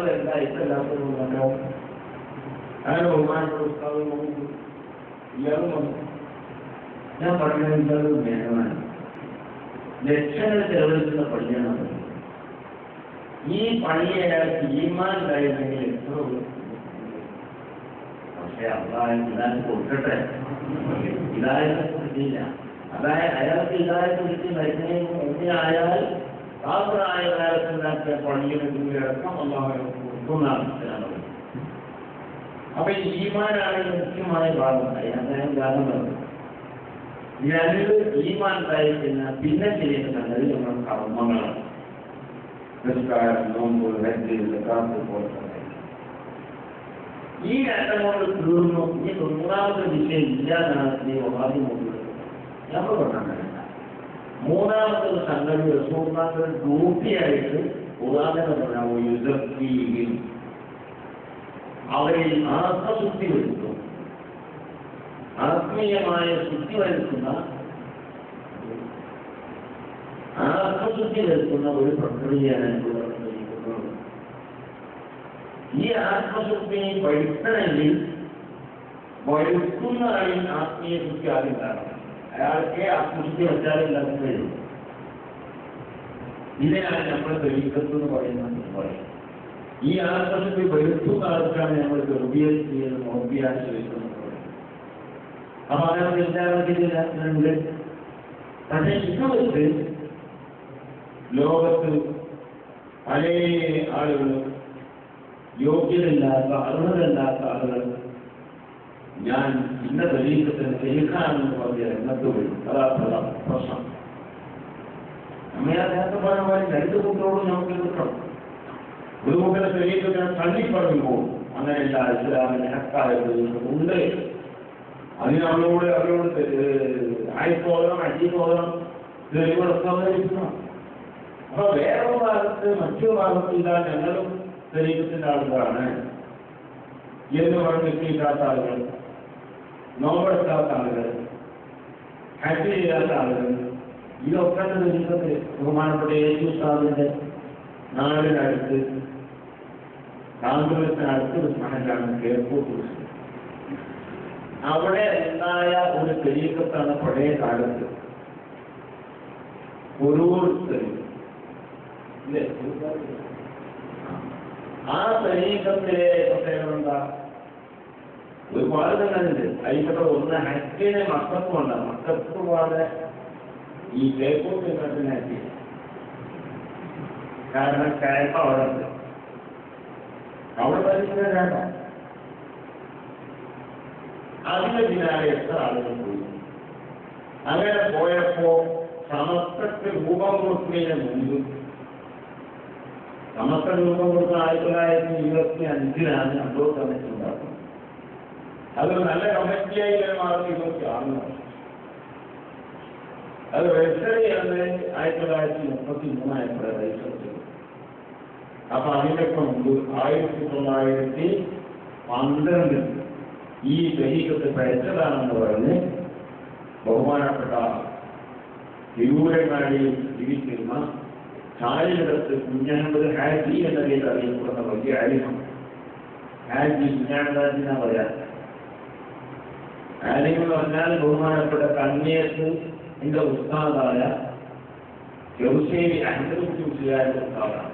എന്താ ഇഷ്ടമില്ലാത്തതുകൊണ്ടോ അങ്ങനെ ബഹുമാനപ്പെട്ട ഉസ്താദ് നോക്കൂ ഇയാളും വന്നു ഞാൻ പറഞ്ഞത് എന്താണ് വേണമാണ് ലക്ഷങ്ങൾ ചെലവഴിക്കുന്ന പണിയാണ് അത്. ഈ പണിയെ അയാൾക്ക് ഈമാൻ ഉണ്ടായിരുന്നെങ്കിൽ എത്ര ഒരു- പക്ഷെ അള്ളാഹ് ഇതാൻ കൊടുക്കട്ടെ ഇതായത് കിട്ടിയില്ല അതായത് അയാൾക്ക് ഇതായത് കിട്ടി മരുന്നതിന് മുന്നേ ആയാൽ കാപ്പറായ കാലത്തുണ്ടാക്കിയ പള്ളിയിൽ ഇറക്കം അള്ളാഹ് കൊടുക്കുന്നതാണ് അപ്പൊ ഈ ഈമാനാണ് മുഖ്യമായ ഭാഗം അദ്ദേഹം കാരണം പറഞ്ഞു ഞാനിത് ഈമാൻ ഉണ്ടായിരിക്കുന്ന പിന്നെ ചെയ്യുന്ന സംഗതി നമ്മൾ കർമ്മങ്ങളാണ് നിസ്കാരം നോമ്പ് ഹജ്ജ് സക്കാത്ത് പോലത്തെ ഈ ഘട്ടം കൊണ്ട് തീർന്നു ഈ മൂന്നാമത്തെ വിഷയം ഇല്ലാതാണ് നീ ആദ്യം നോക്കുന്നത് നമ്മൾ പറഞ്ഞില്ല മൂന്നാമത്തെ ഒരു സംഗതി റസൂർമാക്കൾ ഡ്യൂട്ടിയായിട്ട് ഉദാഹരണം പറഞ്ഞാൽ യുദ്ധത്തിയും അവരിൽ ആത്മശുദ്ധി വരുത്തും ആത്മീയമായ ശുദ്ധി വരുത്തുന്ന ആത്മശുദ്ധി വരുത്തുന്ന ഒരു പ്രക്രിയയാണ് ഇവിടെ നടന്നിരിക്കുന്നത്. ഈ ആത്മശുദ്ധി പഠിക്കണമെങ്കിൽ വരുത്തുന്ന ആളിൽ ആത്മീയ ശുദ്ധി ആദ്യം ഉണ്ടാകണം അയാൾക്ക് ആത്മശുദ്ധി വെച്ചാലേ ഉണ്ടാക്കാൻ കഴിയും ഇതിനാണ് നമ്മൾ തെളിയിക്കത്ത് പറയുന്നത് പറയും ഈ ആത്മശുദ്ധി വരുത്തുന്ന ആൾക്കാണ് നമ്മൾ ഗർഭിയായി ചെയ്യുന്നത് ഓർബിയായി ചോദിക്കുന്നത് അപ്പൊ അങ്ങനെ ചിന്താഗതിയിലുണ്ട് പക്ഷെ ഇതുവച്ച് ലോകത്ത് പല ആളുകളും യോഗ്യതയില്ലാത്ത അർഹതയില്ലാത്ത ആളുകൾ ഞാൻ ഇന്ന പരീക്ഷത്തിന് തെളിയിക്കാമെന്ന് പറഞ്ഞ രംഗത്ത് വരും അതാ പ്രധാന പ്രശ്നം നമ്മെ ആ നേരത്തെ പറഞ്ഞ പോലെ രണ്ട് കൂട്ടരോടും നമുക്ക് കിട്ടണം ഒരു കൂട്ടരെ തെളിയിക്കാൻ തള്ളിപ്പറയുമ്പോൾ അങ്ങനെയല്ല ഇസ്ലാമിന് ഹക്കായത് ഉണ്ട് അതിന് അവരോട് അവരോട് ആയിപ്പോകണം അടിപ്പോകണം തെളിവെടുക്കാൻ അപ്പൊ വേറൊരു ഭാഗത്ത് മറ്റൊരു ഭാഗത്ത് ഇതാ ഞങ്ങളും തെളിയിക്കത്തിന്റെ ആളുകളാണ് എന്ന് പറഞ്ഞ് എത്തിയില്ലാത്ത ആളുകൾ നോമ്പെടുക്കാത്ത ആളുകൾ ഹജ്ജ് ചെയ്യാത്ത ആളുകൾ ഇതൊക്കെ തെളിയിക്കത്തിൽ ബഹുമാനപ്പെട്ട യേശു സാദിന്റെ നാടിനടുത്ത് കാന്തപുരത്തിനടുത്ത് ഒരു സ്ഥലത്താണ് എയർപോർട്ട് അവിടെ ഉണ്ടായ ഒരു തെരീക്കത്താണ് പഴയ കാലത്ത് ഓരോരുത്തരും ഇല്ലേ? ആ തെരീക്കത്തിലെ പ്രത്യേകത എന്താ ഒരുപാട് തന്നെയുണ്ട് അതിൽപ്പെട്ട ഒന്ന് ഹജ്ജിനെ മക്കത്ത് കൊണ്ട മക്കത്ത് പോകാതെ ഈ എയർപോർട്ട് കണ്ടിന് ഹജ്ജ് കാരണം കയറ്റം അവിടെ ഉണ്ട് അവിടെ പരിശീലനം വേണ്ട അതിന്റെ പിന്നാലെ എത്ര ആളുകൾ പോയി അങ്ങനെ പോയപ്പോ സമസ്തക്ക് രൂപം കൊടുക്കുന്നതിന് മുമ്പ് സമസ്ത രൂപം കൊടുക്കുന്ന ആയിരത്തി തൊള്ളായിരത്തി ഇരുപത്തി അഞ്ചിലാണ് അബ്ദുൾ കമ്മിറ്റി ഉണ്ടാക്കുന്നത് അത് നല്ല കമ്മിറ്റിയായി മാറുന്ന ഇരുപത്തി ആറിന് അത് രജിസ്റ്റർ ചെയ്യുന്നത് ആയിരത്തി തൊള്ളായിരത്തി മുപ്പത്തി മൂന്നായപ്പോഴാണ് രജിസ്റ്റർ ചെയ്തത് അപ്പൊ അതിനൊക്കെ മുമ്പ് ആയിരത്തി തൊള്ളായിരത്തി പന്ത്രണ്ടിൽ ഈ ദൈഹികത്തെ പഴച്ചതാണെന്ന് പറഞ്ഞ് ബഹുമാനപ്പെട്ട തിരൂരങ്ങാടിയിൽ ജീവിച്ചിരുന്ന ചാലിടത്ത് കുഞ്ഞഹമ്മദ് ഹാജി എന്ന പേരിൽ അറിയപ്പെടുന്ന വലിയ അരിമം ഹാജി കുഞ്ഞാണ്ടാജി എന്നാ പറയാ ആലിം എന്ന് പറഞ്ഞാൽ ബഹുമാനപ്പെട്ട കണ്ണിയത്ത് എന്റെ ഉസ്താദായ ചെറുശ്ശേരി അഹമ്മദ് കുട്ടിയുടെ ഉസ്താദാണ്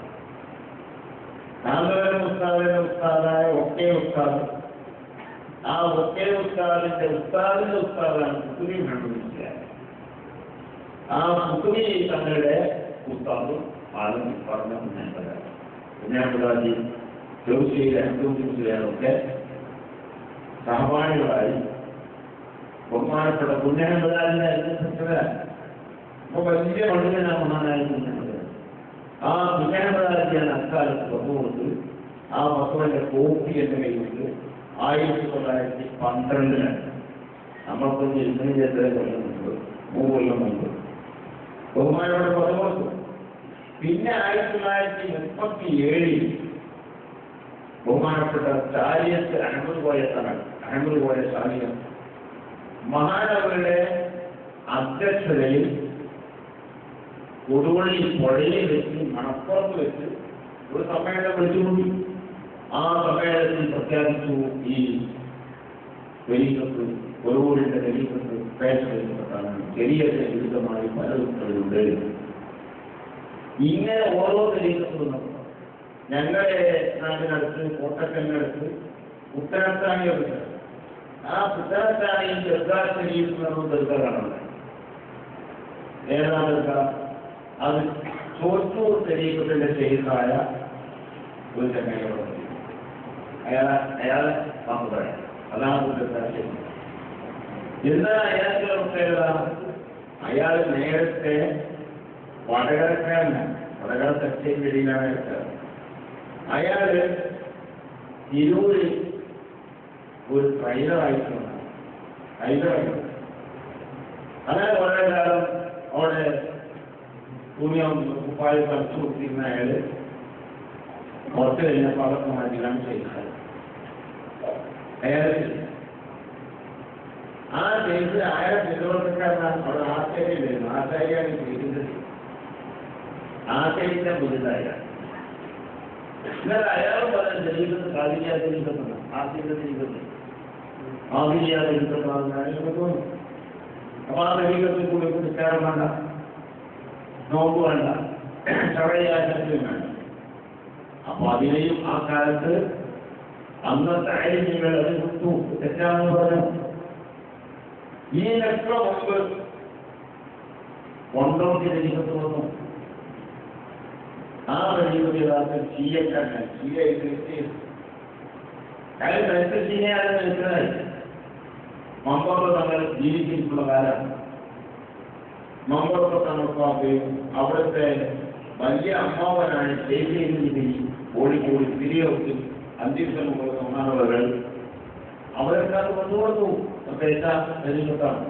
നാഗവരം ഉസ്താദിന്റെ ഉസ്താദായ ഒക്കെ ഉസ്താദ് ആ ഒക്കെ ഉസ്താദിന്റെ ഉസ്താദിന്റെ ഉസ്താദാണ് കുത്തുബി മുഹമ്മദ് ആ കുത്തുബി തങ്ങളുടെ ഉസ്താദും ആളും പറഞ്ഞ കുഞ്ഞാമ്പരാജ് കുഞ്ഞാമ്പരാജി ചെറുശ്ശേരി അഹമ്മദ് കുട്ടിയൊക്കെ സഹപാഠികളായി ബഹുമാനപ്പെട്ട കുഞ്ഞാമ്പരാജിനെ അനുസരിച്ചവരാണ് അപ്പൊ വലിയ പണ്ഡിതനാ മഹാനായ കുഞ്ഞാമ്പരാജ് ആ കുഞ്ഞാമ്പരാജിയാണ് അക്കാലത്ത് വന്നുകൊണ്ട് ആ വസ്തുവിന്റെ കോപ്പി എന്റെ കയ്യിലുണ്ട് ആയിരത്തി തൊള്ളായിരത്തി പന്ത്രണ്ടിലാണ് നമ്മൾക്കൊന്ന് ഇരുന്നതിന്റെ എത്ര കൊല്ലം മുമ്പ് മൂന്ന് കൊല്ലം മുമ്പ് ബഹുമാനോടെ പറഞ്ഞു പിന്നെ ആയിരത്തി തൊള്ളായിരത്തി മുപ്പത്തി ഏഴിൽ ബഹുമാനപ്പെട്ട ചാരിയത്ത് അഹമ്മദ് പോയ സ്ഥലം അഹമ്മദ് പോയ ശാലിയം മഹാനവരുടെ അധ്യക്ഷതയിൽ കൊടുവള്ളി പുഴയിൽ വെച്ച് മണപ്പുറത്ത് വെച്ച് ഒരു സമ്മേളനം വിളിച്ചുകൊണ്ടു ആ സമ്മേളനത്തിൽ പ്രഖ്യാപിച്ചു ഈ വെലിക്കത്ത് ഒരുകൂടിന്റെ വെലിക്കത്ത് പേശപ്പെട്ടതാണ് ശരീരത്തെ വിരുദ്ധമായി പലതും അതിലുണ്ട് ഇങ്ങനെ ഓരോ വെലിക്കത്തും ഞങ്ങളുടെ നാടിനടുത്ത് കോട്ടക്കലിനടുത്ത് ഉത്തരത്താണിയുണ്ട് ആ ഉത്തരത്താണിയിൽ ദർഗാ ശരീരത്തിൽ നിന്നും ദർഗ കാണുന്നത് ഏതാണ് ദർഗ അത് ചോറ്റൂർ ശരീരത്തിന്റെ ശരീരമായ ഒരു ചങ്ങയോട് അയാളെ അയാളെ വാക്ക് പറയാം അതാണ് ദർഗാ ശരീരം എന്താ അയാളുടെ പ്രത്യേകത അയാൾ നേരത്തെ വടകരക്കാരനാണ് വടകര തെക്കേ വെളിയിലാണ് എടുത്തത് അയാള് തിരൂരിൽ ഒരു ട്രെയിലറായിട്ടുണ്ട് ട്രെയിലറായിട്ട് അങ്ങനെ വളരെ കാലം അവിടെ തുണിയും കുപ്പായം കളിച്ചു കൊടുത്തിരുന്ന അയാള് പുറത്ത് കഴിഞ്ഞപ്പോൾ അതൊക്കെ മാറ്റിയാണ് ചെയ്യുന്നത് അയാള് ആ ചെയ്ത് അയാളെ പിന്തുണക്കാരനാണ് അവിടെ ആശ്ചര്യം വരുന്നു ആശ്ചര്യാണ് ചെയ്തത് ആശ്ചര്യത്തെ പുതുതായാണ് എന്നാൽ അയാൾ പറയുന്ന ശരീരത്തിൽ കാലിയാതെ ഇരിക്കുന്നു ആദ്യത്തെ ഇരിക്കുന്നു ആദിയാതെ ഇരിക്കുന്നു അപ്പൊ ആ ശരീരത്തിൽ കൂടി നിസ്കാരം വേണ്ട നോമ്പ് വേണ്ട ശവയാചനത്തിലും വേണ്ട അപ്പൊ അതിനെയും ആ കാലത്ത് അന്നത്തെ അയലികൾ അത് വിട്ടു തെറ്റാണെന്ന് പറഞ്ഞു ഇതിനൊക്കെ മുമ്പ് കൊണ്ടോട്ടി ശരീരത്ത് വന്നു ആ വഴിയുടെ യഥാർത്ഥം ചീയക്കാരൻ ചീയ കാര്യം ക്രൈസ്ത ചീനയാണെന്ന് മനസ്സിലായി മമ്പറ തങ്ങൾ ജീവിച്ചിട്ടുള്ള കാലമാണ് മമ്പറ തങ്ങൾക്കാക്കുകയും അവിടുത്തെ വലിയ അമ്മാവനായ ദേശീയ ഓടിക്കൂടി തിരിയൊക്കെ അന്ത്യക്ഷണം കൊടുത്ത ഒന്നാമവകൾ അവരൊക്കെ അത് കൊണ്ടുകൊടുത്തു ശരീരത്താണ്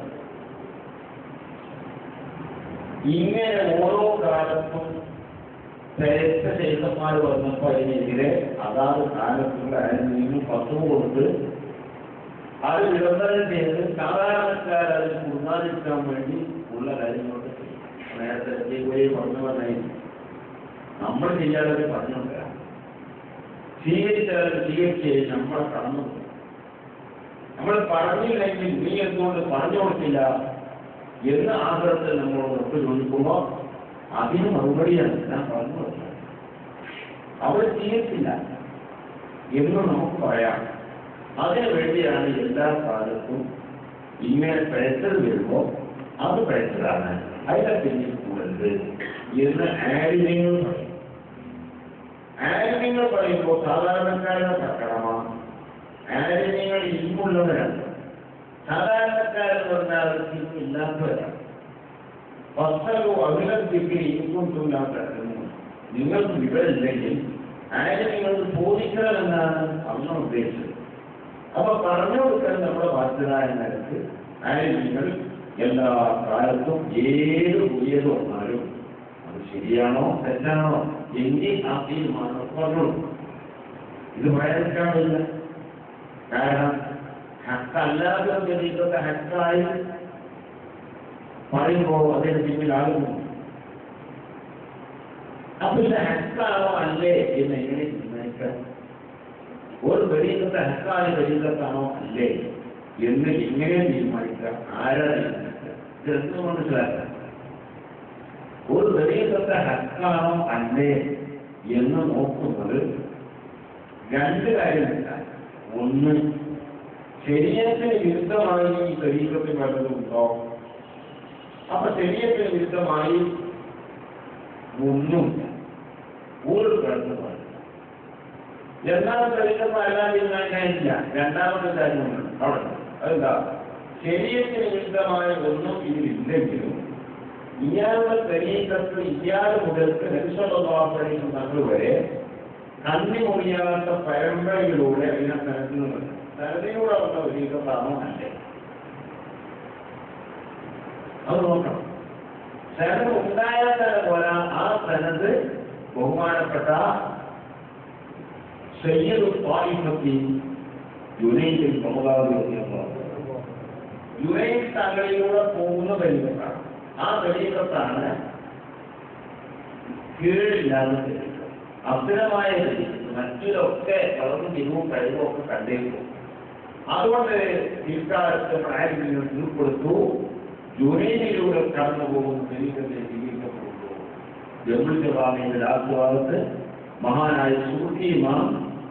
ഇങ്ങനെ ഓരോ കാലത്തും ശ്രേഷ്ഠ ശേഷന്മാർ വന്നപ്പോ അതിനെതിരെ അതാത് കാലത്തുള്ള ആരെങ്കിലും പത്തും കൊടുത്ത് അത് വിളംബരം ചെയ്ത് സാധാരണക്കാർ അതിന് കുർബാനിക്കാൻ വേണ്ടി ഉള്ള കാര്യങ്ങളൊക്കെ ചെയ്യും നേരത്തെ ചെയ്യേ പറഞ്ഞു പറഞ്ഞാൽ നമ്മൾ ചെയ്യാതെ പറഞ്ഞോണ്ട സ്വീകരിച്ചാലും സ്വീകരിച്ച് നമ്മളെ കടന്നു നമ്മൾ പറഞ്ഞില്ലെങ്കിൽ നീ എന്തുകൊണ്ട് പറഞ്ഞു കൊടുത്തില്ല എന്ന് ആഗ്രഹത്തിൽ നമ്മളോട് ഒപ്പ് ചോദിക്കുമ്പോൾ അതിന് മറുപടിയാണ് ഞാൻ പറഞ്ഞു കൊടുത്തത് അവർ ചെയ്യത്തില്ല എന്ന് നമുക്ക് പറയാം അതിനു വേണ്ടിയാണ് എല്ലാ കാലത്തും ഇങ്ങനെ പിഴച്ചത് വരുമ്പോൾ അത് പിഴച്ചതാണ് അതിനെ പിന്നിൽ കൂടരുത് എന്ന് ആരിനെയും പറയും ആരിനെങ്ങൾ പറയുമ്പോൾ സാധാരണക്കാരുടെ തക്കണമാണ് ആരിനെങ്ങൾ ഇൽമുള്ളവരാണ് സാധാരണക്കാരെന്ന് പറഞ്ഞാൽ അവർക്ക് ഇല്ലാത്തവരാണ് ഫസ്സലു അഭിനന്ദിക്ക് ഇൻകൊണ്ടില്ലാത്ത നിങ്ങൾക്ക് വിവരമില്ലെങ്കിൽ ആര് നിങ്ങൾ ചോദിക്കണമെന്നാണ് അന്ന് ഉദ്ദേശിച്ചത് അപ്പൊ പറഞ്ഞു കൊടുക്കാൻ നമ്മുടെ ബാധ്യത എന്നതിനകത്ത് ആര് നിങ്ങൾ എല്ലാ കാലത്തും ഏത് പുതിയത് വന്നാലും അത് ശരിയാണോ തെറ്റാണോ എങ്കിൽ ആ തീരുമാനം പറഞ്ഞോളൂ ഇത് പറയാതിരിക്കാൻ വയ്യ കാരണം ഹക്കല്ലാതെ ജനീകത്തെ ഹക്കായി പറയുമ്പോൾ അതിന് പിന്നിൽ ആകുന്നു അപ്പൊ ഇത് ഹക്കാണോ അല്ലേ എന്ന് എങ്ങനെ തീരുമാനിക്കാം ഒരു വെളിയിലത്തെ ഹക്കാണ് വെളിയിലത്താണോ അല്ലേ എന്ന് എങ്ങനെ തീരുമാനിക്കാം ആരാ തീരുമാനിക്കുക ഇതെന്ത് മനസ്സിലാക്കാം ഒരു വെളിയിലത്തെ ഹക്കാണോ അല്ലേ എന്ന് നോക്കുന്നത് രണ്ട് കാര്യമില്ല ഒന്ന് ശരീരത്തിന് വിരുദ്ധമായി ഈ ശരീരത്തിൽ വല്ലതുണ്ടോ അപ്പൊ ശരീരത്തിന് വിരുദ്ധമായി ഒന്നുമില്ല ഒരു പ്രശ്നമാണ് രണ്ടാമത്തെ ശരീരം എല്ലാം തീരുമാനിക്കാനില്ല രണ്ടാമത്തെ കാര്യമുണ്ട് അവിടെ അതെന്താ ശരീരത്തിന് വിരുദ്ധമായ ഒന്നും ഇതിലില്ലെങ്കിലും ഇയാളുടെ ശരീരത്തിൽ ഇയാൾ മുതൽക്ക് രക്ഷോപാസനയിൽ നമ്മൾ വരെ കണ്ണി മുറിയാത്ത പരമ്പരയിലൂടെ അതിനെ നടത്തുന്നുണ്ട് തലതിലൂടെ വന്ന ശരീരത്താണോ അല്ലേ അത് നോക്കണം സനത് ഉണ്ടായാൽ തന്നെ പോരാ ആ സനത് ബഹുമാനപ്പെട്ട സയ്യദ് സ്വാമിഭക്തി യുനൈറ്റിൽ യുനൈറ്റ് തങ്ങളിലൂടെ പോകുന്ന ബലികത്താണ് ആ ബലികത്താണ് കീഴില്ലാതെ ബലികത്ത് അസ്ഥിരമായ ബലികത്ത് മറ്റിലൊക്കെ തിരിവും കഴിവും ഒക്കെ കണ്ടേക്കും അതുകൊണ്ട് ഇക്കാലത്ത് പ്രായത്തിൽ ഉൾപ്പെടുത്തു ജുനൈനിലൂടെ കടന്നു പോകുന്ന ശരീരത്തെ ജീവിക്കപ്പെടുന്നു ജമ്മുജവാമിയുടെ രാജ്യഭാഗത്ത് മഹാനായ സുഹൃത്തിമാം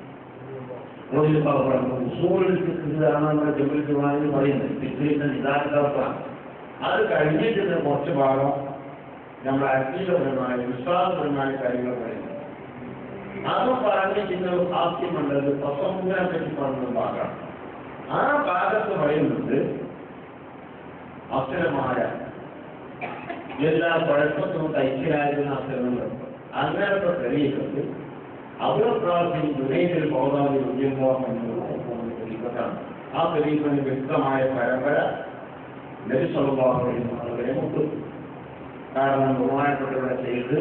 ഉസൂലിൽ കിട്ടുന്നതാണ് നമ്മുടെ ജമ്മുജവാമി പറയുന്നത് പിന്നീട് നിദാനത്താണ് അത് കഴിഞ്ഞിട്ട് കുറച്ച് ഭാഗം നമ്മുടെ അഗ്നിപരമായ വിശ്വാസപരമായ കാര്യങ്ങൾ പറയുന്നു അത് പറഞ്ഞ് ഇന്ന് ഹാസ്യമുള്ളത് പ്രസംഗനെ പറ്റി പറഞ്ഞ ഭാഗമാണ് ആ ഭാഗത്ത് പറയുന്നത് അക്ഷരമായ എല്ലാ കുഴപ്പത്തും തയ്ച്ചിലായിരുന്ന അക്ഷരങ്ങൾ അങ്ങനത്തെ തെളിയിക്കുന്നത് അവിടെ പ്രാർത്ഥന ദുരയിൽ പോകാതെ ഉദ്യോഗം എന്നുള്ള തെളിയിക്കത്താണ് ആ തെളിയിക്കുന്ന വ്യക്തമായ പരമ്പര ലഭിച്ചുള്ളവരെ മുട്ടും കാരണം ബഹുമാനപ്പെട്ടവരുടെ ചെയ്ത്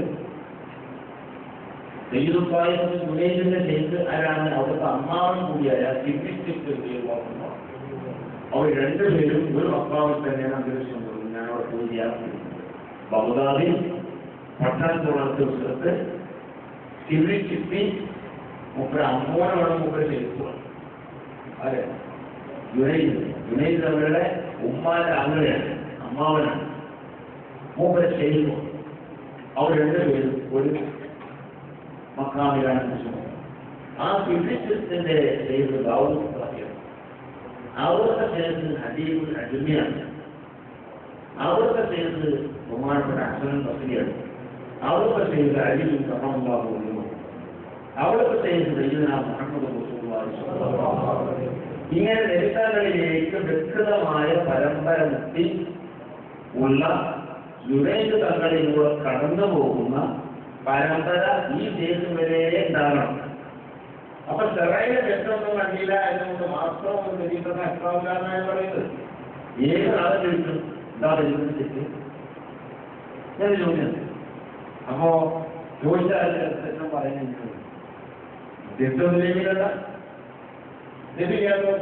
ദൈവപ്പായത്തിന് ദുരേജിന്റെ ചെയ്ത് ആരാണ് അവിടുത്തെ അമ്മാവൻ കൂടിയായ സിദ്ധിച്ചിട്ട് ദൈവമാക്കുന്നു അവർ രണ്ടുപേരും ഒരു അപ്പാവിൽ തന്നെയാണ് അന്തരീക്ഷം കൊടുക്കുന്നത് ഞാൻ അവിടെ പോയി ചെയ്യാറുണ്ട് ബഹുദാബിൽ പട്ടണത്തുള്ള ദിവസത്ത് സിവിച്ചിപ്പി മുപ്പര അമ്മോനാണ് മുപ്പര ചെയ്തു അതെ യുനൈത് യുനൈത് അവരുടെ ഉമ്മാന്റെ അങ്ങനെയാണ് അമ്മാവനാണ് മൂപ്പര ചെയ്തു അവർ രണ്ടുപേരും ഒരു മക്കാമിലാണ് കുസുമം ആ ഫിസിസിന്റെ ചെയ്ത് ദാവൂദ് സാഹിബ് അവിടുത്തെ ചെയ്ത് ഹദീബുൽ അജ്മിയാണ് അവിടുത്തെ ചെയ്ത് ബഹുമാനപ്പെട്ട അച്ഛനും ബസിയാണ് അവിടുത്തെ ചെയ്ത് അലിബുൽ കറമുണ്ടാകുന്നു അവിടുത്തെ ചെയ്ത് ദൈവന മുഹമ്മദ് റസൂലുള്ളാഹി ഇങ്ങനെ ചരിത്രങ്ങളിലേക്ക് വ്യക്തമായ പരമ്പര മുക്തി ഉള്ള യുനൈറ്റ് തങ്ങളിലൂടെ കടന്നു പോകുന്ന പരമ്പര ഈ ദേശം വരെ ഉണ്ടാകണം അപ്പൊ ചെറയിലെ വ്യക്തമൊന്നും കണ്ടില്ല എന്നുകൊണ്ട് മാത്രം ഒരു നിരീക്ഷണം അഷ്ടാവകാരനായി പറയുന്നത് ഏത് ആളെ ചോദിക്കും എന്താ ദൈവത്തിന് തെറ്റ് ഞാൻ ചോദ്യം അപ്പോ ചോദിച്ചാൽ തെറ്റം പറയുന്നത് തെറ്റൊന്നില്ല ലഭിക്കാതെ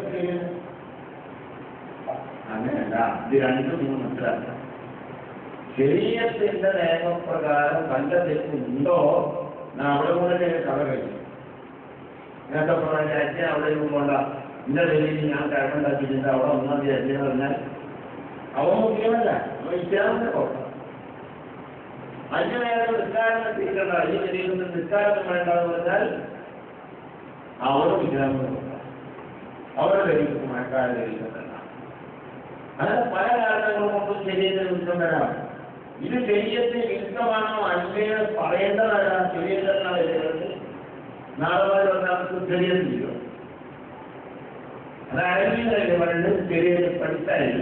അങ്ങനെയല്ല ഇത് രണ്ടും നിങ്ങൾ മനസ്സിലാക്കണം ശരീരത്തിന്റെ നിയമപ്രകാരം വല്ല തെറ്റുണ്ടോ ഞാൻ അവിടെ കൂടെ കഥ കഴിച്ചു നേരത്തെ പറഞ്ഞ അച്ഛൻ അവിടെ കൊണ്ട ഇന്ന രീതിയിൽ ഞാൻ കഴക്കുണ്ടാക്കിയിട്ടുണ്ട് അവിടെ ഒന്നാം തീയതി അച്ഛൻ പറഞ്ഞാൽ അവൻ മുഖ്യമല്ല അവൻ ഇസ്ലാമിന്റെ കുഴപ്പം അഞ്ചു നേരം നിസ്കാരം എത്തിയിട്ടുണ്ട് ഈ ശരീരത്തിൽ നിസ്കാരം വേണ്ടെന്ന് പറഞ്ഞാൽ അവരും ഇസ്ലാമിന്റെ കുഴപ്പം അവരുടെ ശരീരത്തിൽ മഴക്കാല ശരീരത്തല്ല അങ്ങനെ പല കാരണങ്ങൾ കൊണ്ടും ശരീരത്തിൽ വിരുദ്ധം വരാം ഇത് ശരീരത്തിൽ വിരുദ്ധമാണോ അല്ലേ പറയേണ്ടതല്ല ശരീരത്തിലാണ് എഴുതുന്നത് നാളെ നമുക്ക് ശരീരം ചെയ്യും അത് അരവിന്ദല്ലേ പറയുന്നത് ശരീരം പഠിച്ചാലില്ല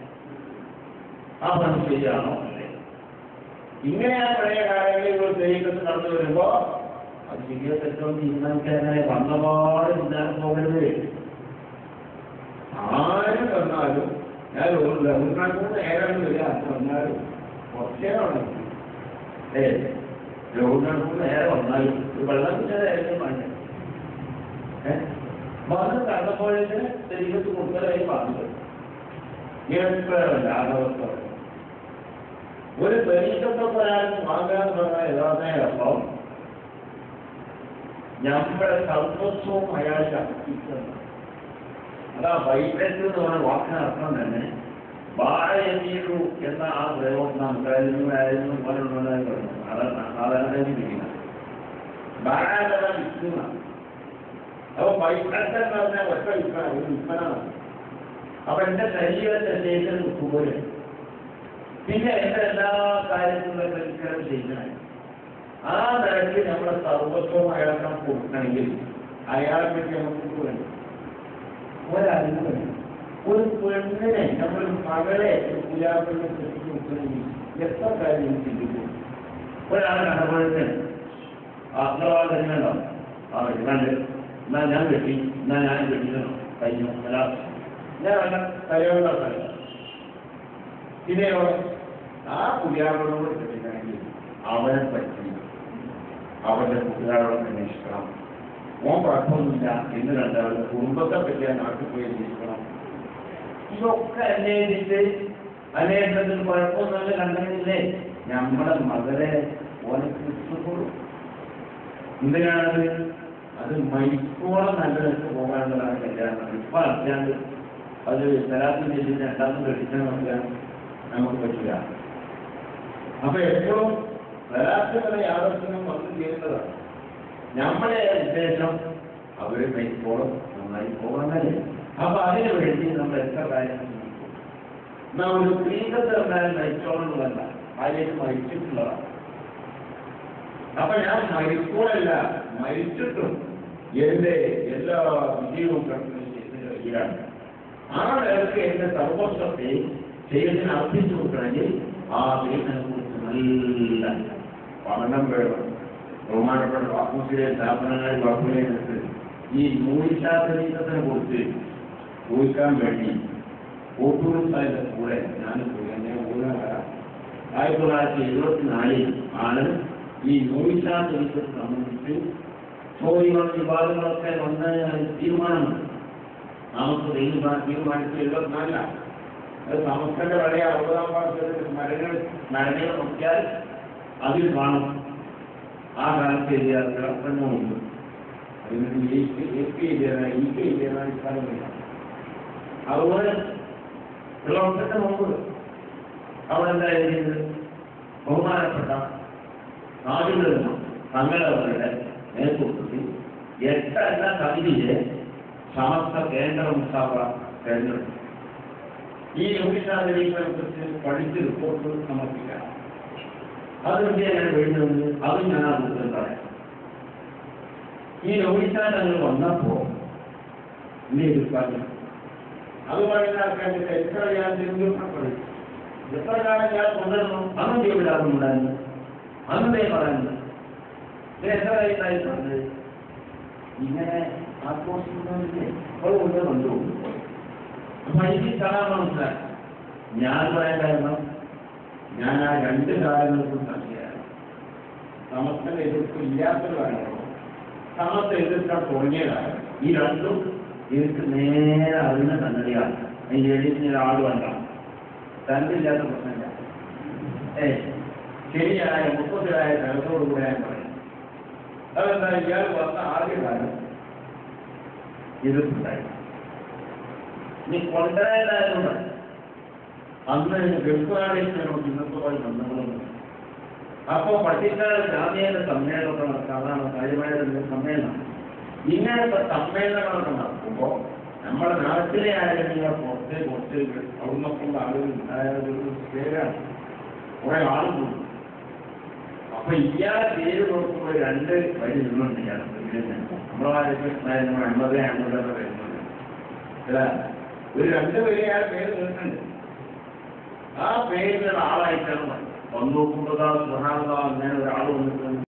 ആ പണി ശരിയാണോ അല്ലേ ഇങ്ങനെ ആ പഴയ കാലങ്ങളിൽ ഒരു ശരീരത്തിൽ നടന്നു വരുമ്പോ അത് ശരിയോ തെറ്റോ തീരുമാനിക്കാനായി വന്നപാട് ചിന്താനം പോകരുത് ആരും വന്നാലും ഞാൻ ഒരു ലഘുനാക്കുന്ന ഏകം വരിക അത് വന്നാലും കുറച്ചേ വന്നു ഏ ലഘുനാക്കുന്ന ഏറെ വന്നാലും ഒരു വെള്ളം കുറ്റാതായാലും വേണ്ട ഏഹ് വന്ന് കണ്ടപ്പോഴേക്ക് ശരീരത്തിൽ കൂടുതലായി പറഞ്ഞത് ലാഘവസ്ഥ ഒരു പരീക്ഷത്തൊക്കെ ഒരാൾക്ക് വാങ്ങാന്ന് പറഞ്ഞാൽ യഥാർത്ഥ അപ്പം നമ്മുടെ സർവസ്വവും അയാൾക്ക് അർപ്പിക്കുന്നു അതാ വൈദ്യത്ത് എന്ന് പറഞ്ഞ വാക്കിന് അർത്ഥം തന്നെ ബാഴയീരു എന്ന ആ പ്രയോഗം നമുക്കായിരുന്നു ആയിരുന്നു പോലുള്ളതായി പറഞ്ഞു അതാണ് സാധാരണ ഇരിക്കുന്നത് ബാഴ വിൽക്കുന്ന അപ്പൊ വൈദ്യത്തെ എന്ന് പറഞ്ഞാൽ ഒറ്റ വിൽപ്പന ഒരു വിൽപ്പന അപ്പൊ എന്റെ ശരീരത്തെ ശേഷം പോലെ പിന്നെ എന്റെ എല്ലാ കാര്യത്തിലുള്ള പരിഷ്കാരം ചെയ്യണം ആ നിലയ്ക്ക് നമ്മുടെ സർവസ്വം അയാൾക്ക് കൊടുക്കണമെങ്കിൽ അയാളെ പറ്റി നമുക്ക് വേണം ഒരറിവ് വേണം ഒരു പെണ്ണിനെ നമ്മൾ മകളെ ഒരു പൂജാപുരത്തെ കൃഷിക്ക് കൊടുക്കണമെങ്കിൽ എത്ര കാര്യം ചിന്തിക്കും ഒരാളെ കണ്ടപ്പോഴത്തെ ആത്മവാദങ്ങളുണ്ടാവും ആ വെട്ടാണ്ട് എന്നാ ഞാൻ വെട്ടി എന്നാ ഞാൻ വെട്ടിക്കണം കഴിഞ്ഞു അല്ല ഞാൻ അല്ല കൈകൊണ്ടാണ് പിന്നെയോ ആ പുതിയാളോട് കെട്ടിക്കണമെങ്കിൽ അവനെ പറ്റി അവന്റെ കൂട്ടുകാരോട് അന്വേഷിക്കണം ഓൻ കുഴപ്പമൊന്നുമില്ല എന്ന് കണ്ടാൽ കുടുംബത്തെ പറ്റി ആ നാട്ടിൽ പോയി അന്വേഷിക്കണം ഇതൊക്കെ അന്വേഷിച്ച് അന്വേഷണത്തിൽ കുഴപ്പമൊന്നുമില്ല കണ്ടെങ്കിലേ നമ്മുടെ മകളെ ഓനെ ക്രിസ്തുക്കൊള്ളു എന്തിനാണത് അത് മരിക്കോളം നല്ല നിലക്ക് പോകാനുള്ളതാണ് കല്യാണം ഇപ്പൊ അത്യാണ്ട് അത് സ്ഥലത്തിന് ചെല്ലിന് രണ്ടാമത് കഴിക്കാൻ നോക്കാൻ നമുക്ക് പറ്റില്ല അപ്പൊ എപ്പോഴും സ്ഥലത്തിന് യാതൊരു വന്ന് ചെയ്യുന്നതാണ് നമ്മുടെ ഉദ്ദേശം അവര് മരിക്കോളം നന്നായി പോകണമല്ലേ അപ്പൊ അതിനു വേണ്ടി നമ്മൾ എത്ര കാര്യം ചിന്തിക്കും എന്നാ ഒരു സ്ത്രീകത്ത് എന്തായാലും മരിച്ചോളണമെന്നല്ല ഭാര്യയ്ക്ക് മരിച്ചിട്ടുള്ളതാണ് അപ്പൊ ഞാൻ മരിക്കൂടല്ല മരിച്ചിട്ടും എന്റെ എല്ലാ വിജയവും കണ്ടുപിടിച്ചതിന്റെ കയ്യിലാണ് ആ നിലക്ക് എന്റെ സർവസ്വത്തെ ദൈവത്തിന് അർപ്പിച്ചു കൊടുക്കണമെങ്കിൽ ആ ദൈവത്തിനെ കുറിച്ച് നല്ല പഠനം വേണം ബഹുമാനപ്പെട്ട വാക്കുസിലെ സ്ഥാപനങ്ങളിൽ വാക്കുകളിലെടുത്ത് ഈ നൂലിശാസ്ത്രീയത്തിനെ കുറിച്ച് ചോദിക്കാൻ വേണ്ടി കോട്ടൂർ സാഹിബിന്റെ കൂടെ ഞാൻ പോയി എന്നെ ഊരാൻ വരാം ആയിരത്തി തൊള്ളായിരത്തി എഴുപത്തിനാലിൽ ആണ് ഈ നൂലിശാസ്ത്രീയത്തെ സംബന്ധിച്ച് ചോദ്യങ്ങളും വിവാദങ്ങളൊക്കെ വന്ന് തീരുമാനമുണ്ട് നമുക്ക് തീരുമാനം തീരുമാനിച്ച് എഴുപത്തിനാലിലാണ് അത് സമസ്തന്റെ പഴയ അറുപതാം പാർട്ടിയുടെ സ്മരണ സ്മരണകൾ നോക്കിയാൽ അതിൽ കാണും ആ കാലത്ത് എഴുതിയ പ്രശ്നമുണ്ട് അതിന് എസ് പി എഴുതിയതാണ് ഇ പി എഴുതിയതാണ് സ്ഥലമില്ല അതുപോലെ വെള്ളത്തിന്റെ മുമ്പ് അവിടെ എന്താ എഴുതിയത് ബഹുമാനപ്പെട്ട നാടുകളിൽ തങ്ങളവരുടെ നേതൃത്വത്തിൽ എട്ടല്ല കവിതയെ സമസ്ത കേന്ദ്ര മുസ്താഫ തെരഞ്ഞെടുത്തു ഈ യോഗിശാദരീകളെ കുറിച്ച് പഠിച്ച് റിപ്പോർട്ട് സമർപ്പിക്കണം അതിന്റെ ഞാൻ വേണ്ടത് അത് ഞാൻ ആ പുസ്തകം പറയാം ഈ യോഗിശാദങ്ങൾ വന്നപ്പോ ഇനി പറഞ്ഞു അത് പറയുന്ന ആൾക്കാർക്ക് എത്ര ഞാൻ തിരുവനന്തപുരം പഠിച്ചു എത്ര കാലം ഞാൻ കൊണ്ടുവന്നു അന്ന് ജീവിതാകും ഉണ്ടായിരുന്നു അന്നതേ പറയുന്നത് ഇത് എത്ര വയസ്സായി പറഞ്ഞത് ഇങ്ങനെ ആഘോഷിക്കുന്നതില്ലേ അപ്പോൾ കൊണ്ട് കൊണ്ടുപോകും അപ്പൊ എനിക്ക് കാണാൻ മനസ്സിലായി ഞാൻ പറയാൻ കാരണം ഞാൻ ആ രണ്ട് കാലങ്ങൾക്കും സാക്ഷിയാണ് സമസ്തന്റെ എതിർപ്പ് ഇല്ലാത്തൊരു കാലമാണോ സമസ്ത എതിർക്കാൻ തുടങ്ങിയതാണ് ഈ രണ്ടും എനിക്ക് നേരെ അറിയുന്ന സംഗതിയാണ് അതിന്റെ എഴുതിന് ഒരാൾ വേണ്ട തന്നില്ലാത്ത പ്രശ്നമില്ല ഏ ശരിയായ മുപ്പത്തിലായ തലത്തോടുകൂടെ ഞാൻ പറയും അതെന്താ ഇയാൾ വന്ന ആദ്യ കാലം എതിർപ്പുണ്ടായി നീ കൊണ്ടുവരാനായതുകൊണ്ട് അന്ന് ഗൾഫുകാരേക്ക് ഇന്നത്തെ പോലെ ബന്ധങ്ങളൊന്നും അപ്പോ പട്ടിക്കാട് ജാതീയത സമ്മേളനമൊക്കെ നടക്കുക അതാണ് കാര്യമായ ഒരു സമ്മേളനം ഇങ്ങനത്തെ സമ്മേളനങ്ങളൊക്കെ നടക്കുമ്പോൾ നമ്മുടെ നാട്ടിലെ ആരെങ്കിലും പുറത്ത് പുറത്ത് അവിടുന്നൊക്കെയുള്ള ആളുകൾ ഉണ്ടായത് ഒരു പേരാണ് കുറെ ആൾ കൂടും അപ്പൊ ഇയാളെ പേര് കൊടുക്കുമ്പോൾ രണ്ട് വഴി നിന്നുണ്ട് ഇയാളെ നമ്മളാരൊക്കെ അമ്പത് അമ്പത് വരുന്നത് അല്ല ഒരു രണ്ട് പേര് അയാൾ പേര് നിൽക്കുന്നുണ്ട് ആ പേരിലുള്ള ആളായിട്ടാണ് വന്നു നോക്കുമ്പോൾ സുഹാനത അങ്ങനെ ഒരാൾ വന്നിട്ടുണ്ട്